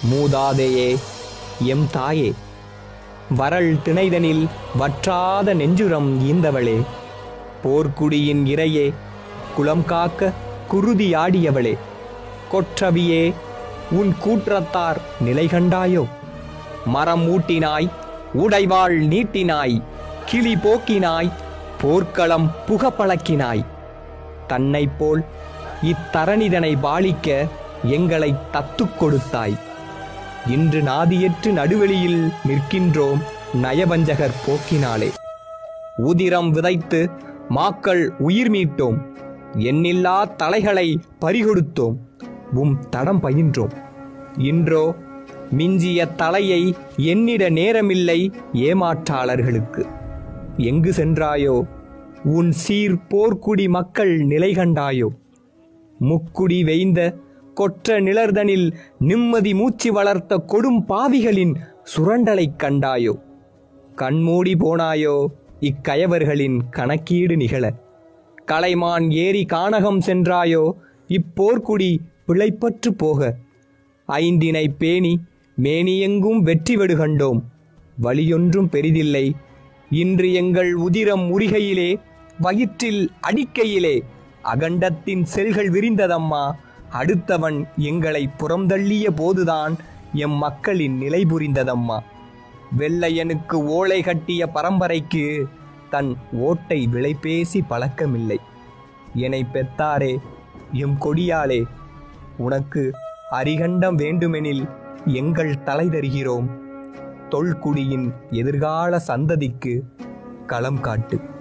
மூதாதையே M தாயே வரள் திணைதனில் வற்றாத நெஞ்சுரம் ஈந்தவளே போர்க்குடியின் இரையே குலம் காக்க குருதியாடியவளே கொற்றவியே உன் கூற்றத்தார் நிலை கண்டாயோ மரம் ஊட்டினாய் உடைவாள் நீட்டினாய் கிளி போக்கினாய் போர்க்களம் புகப்பழக்கினாய் தன்னைப் போல் இத்தரணிதனை பாலிக்க எங்களை தத்துக் கொடுத்தாய் இன்று நாதியற்று நடுவெளியில் நிற்கின்றோம் நயவஞ்சகர் போக்கினாலே உதிரம் விதைத்து மாக்கள் உயிர் மீட்டோம் எண்ணில்லா தலைகளை பறிகொடுத்தோம் உம் தடம் பயின்றோம் இன்றோ மிஞ்சிய தலையை எண்ணிட நேரமில்லை ஏமாற்றாளர்களுக்கு எங்கு சென்றாயோ உன் சீர் போர்க்குடி மக்கள் நிலை கண்டாயோ முக்குடி வெய்ந்த கொற்ற நிழர்தனில் நிம்மதி மூச்சு வளர்த்த கொடும் பாவிகளின் சுரண்டலைக் கண்டாயோ கண்மூடி போனாயோ இக்கயவர்களின் கணக்கீடு நிகழ கலைமான் ஏரி கானகம் சென்றாயோ இப்போர்க்குடி பிழைப்பற்று போக ஐந்தினை பேணி மேனியெங்கும் வெற்றி வெடு கண்டோம் வழியொன்றும் பெரிதில்லை இன்று எங்கள் உதிரம் உரிகையிலே வயிற்றில் அடிக்கையிலே அகண்டத்தின் செல்கள் விரிந்ததம்மா அடுத்தவன் எங்களை புறந்தள்ளிய போதுதான் எம் மக்களின் நிலை புரிந்ததம்மா வெள்ளையனுக்கு ஓலை கட்டிய பரம்பரைக்கு தன் ஓட்டை விலைபேசி பழக்கமில்லை என்னை பெத்தாரே எம் கொடியாளே உனக்கு அரிகண்டம் வேண்டுமெனில் எங்கள் தலை தருகிறோம் தொல்குடியின் எதிர்கால சந்ததிக்கு களம் காட்டு